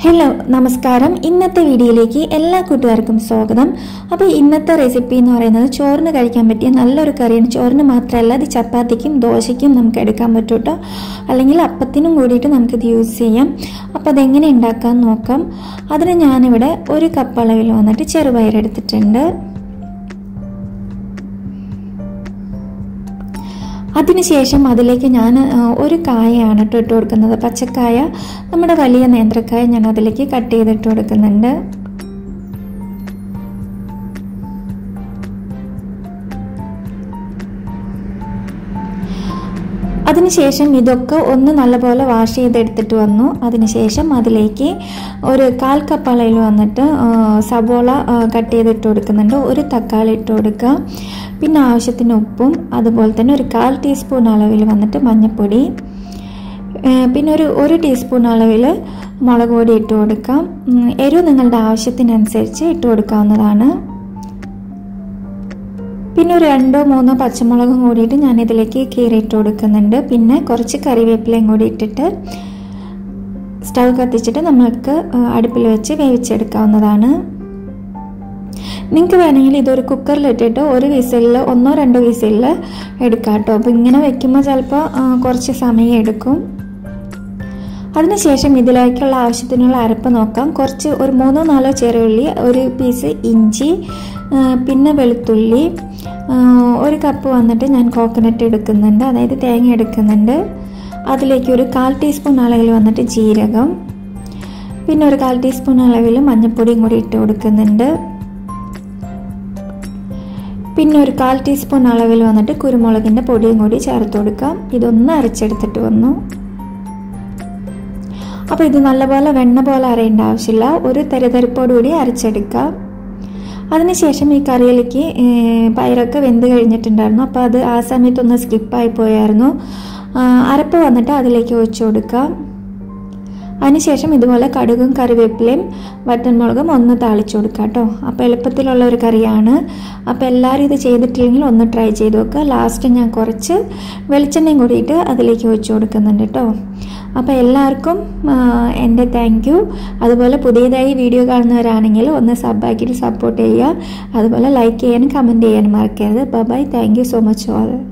hello നമസ്കാരം ഇന്നത്തെ വീഡിയോയിലേക്ക് എല്ലാ കൂട്ടുകാർക്കും സ്വാഗതം അപ്പോൾ ഇന്നത്തെ റെസിപ്പി എന്ന് പറയുന്നത് ചോറിന് കഴിക്കാൻ പറ്റിയ നല്ലൊരു കറിയാണ് ചോറിന് മാത്രമല്ല ഇത് ചപ്പാത്തിക്കും ദോശയ്ക്കും നമുക്ക് എടുക്കാൻ പറ്റും കേട്ടോ അല്ലെങ്കിൽ അപ്പത്തിനും കൂടിയിട്ട് നമുക്കിത് യൂസ് ചെയ്യാം അപ്പോൾ അതെങ്ങനെ ഉണ്ടാക്കാൻ നോക്കാം അതിന് ഞാനിവിടെ ഒരു കപ്പ് അളവിൽ വന്നിട്ട് ചെറുപയർ എടുത്തിട്ടുണ്ട് അതിനുശേഷം അതിലേക്ക് ഞാൻ ഒരു കായയാണ് ഇട്ട് ഇട്ട് കൊടുക്കുന്നത് പച്ചക്കായ നമ്മുടെ വലിയ നേന്ത്രക്കായ ഞാൻ അതിലേക്ക് കട്ട് ചെയ്തിട്ട് കൊടുക്കുന്നുണ്ട് അതിനുശേഷം ഇതൊക്കെ ഒന്ന് നല്ലപോലെ വാഷ് ചെയ്തെടുത്തിട്ട് വന്നു അതിനുശേഷം അതിലേക്ക് ഒരു കാൽ കപ്പ് അളവിൽ വന്നിട്ട് സവോള കട്ട് ചെയ്തിട്ട് കൊടുക്കുന്നുണ്ട് ഒരു തക്കാളി ഇട്ട് കൊടുക്കുക പിന്നെ ആവശ്യത്തിന് ഉപ്പും അതുപോലെ തന്നെ ഒരു കാൽ ടീസ്പൂൺ അളവിൽ വന്നിട്ട് മഞ്ഞൾപ്പൊടി പിന്നെ ഒരു ഒരു ടീസ്പൂൺ അളവിൽ മുളക് പൊടി ഇട്ട് കൊടുക്കാം എരിവ് നിങ്ങളുടെ ആവശ്യത്തിനനുസരിച്ച് ഇട്ട് കൊടുക്കാവുന്നതാണ് പിന്നെ ഒരു രണ്ടോ മൂന്നോ പച്ചമുളകും കൂടിയിട്ട് ഞാൻ ഇതിലേക്ക് കീറിയിട്ട് കൊടുക്കുന്നുണ്ട് പിന്നെ കുറച്ച് കറിവേപ്പിലയും കൂടി ഇട്ടിട്ട് സ്റ്റൗ കത്തിച്ചിട്ട് നമ്മൾക്ക് അടുപ്പിൽ വെച്ച് വേവിച്ചെടുക്കാവുന്നതാണ് നിങ്ങൾക്ക് വേണമെങ്കിൽ ഇതൊരു കുക്കറിലിട്ടിട്ട് ഒരു വിസിലിൽ ഒന്നോ രണ്ടോ വിസിലിൽ എടുക്കാം കേട്ടോ അപ്പോൾ ഇങ്ങനെ വെക്കുമ്പോൾ ചിലപ്പോൾ കുറച്ച് സമയം എടുക്കും അതിനുശേഷം ഇതിലേക്കുള്ള ആവശ്യത്തിനുള്ള അരപ്പ് നോക്കാം കുറച്ച് ഒരു മൂന്നോ നാലോ ചെറുള്ളി ഒരു പീസ് ഇഞ്ചി പിന്നെ വെളുത്തുള്ളി ഒരു കപ്പ് വന്നിട്ട് ഞാൻ കോക്കനട്ട് എടുക്കുന്നുണ്ട് അതായത് തേങ്ങ എടുക്കുന്നുണ്ട് അതിലേക്ക് ഒരു കാൽ ടീസ്പൂൺ അളവിൽ വന്നിട്ട് ജീരകം പിന്നെ ഒരു കാൽ ടീസ്പൂൺ അളവിൽ മഞ്ഞൾപ്പൊടിയും കൂടി ഇട്ട് കൊടുക്കുന്നുണ്ട് പിന്നെ ഒരു കാൽ ടീസ്പൂൺ അളവിൽ വന്നിട്ട് കുരുമുളകിൻ്റെ പൊടിയും കൂടി ചേർത്ത് കൊടുക്കാം ഇതൊന്ന് അരച്ചെടുത്തിട്ട് വന്നു അപ്പോൾ ഇത് നല്ലപോലെ വെണ്ണ പോലെ അരയേണ്ട ആവശ്യമില്ല ഒരു തെരതെരിപ്പോടുകൂടി അരച്ചെടുക്കാം അതിനുശേഷം ഈ കറിയിലേക്ക് പയറൊക്കെ വെന്ത് കഴിഞ്ഞിട്ടുണ്ടായിരുന്നു അപ്പോൾ അത് ആ സമയത്തൊന്ന് സ്കിപ്പായി പോയായിരുന്നു അരപ്പ് വന്നിട്ട് അതിലേക്ക് ഒഴിച്ചു കൊടുക്കാം അതിനുശേഷം ഇതുപോലെ കടുകും കറിവേപ്പിലയും വറ്റൻമുളകും ഒന്ന് താളിച്ചു കൊടുക്കുക കേട്ടോ അപ്പോൾ എളുപ്പത്തിലുള്ള ഒരു കറിയാണ് അപ്പോൾ എല്ലാവരും ഇത് ചെയ്തിട്ടില്ലെങ്കിൽ ഒന്ന് ട്രൈ ചെയ്ത് നോക്കുക ലാസ്റ്റ് ഞാൻ കുറച്ച് വെളിച്ചെണ്ണയും കൂടിയിട്ട് അതിലേക്ക് ഒഴിച്ചു കൊടുക്കുന്നുണ്ട് കേട്ടോ അപ്പോൾ എല്ലാവർക്കും എൻ്റെ താങ്ക് യു അതുപോലെ പുതിയതായി വീഡിയോ കാണുന്നവരാണെങ്കിൽ ഒന്ന് സബാക്കിയിട്ട് സപ്പോർട്ട് ചെയ്യുക അതുപോലെ ലൈക്ക് ചെയ്യാനും കമൻറ്റ് ചെയ്യാനും മറക്കരുത് bye thank you so much all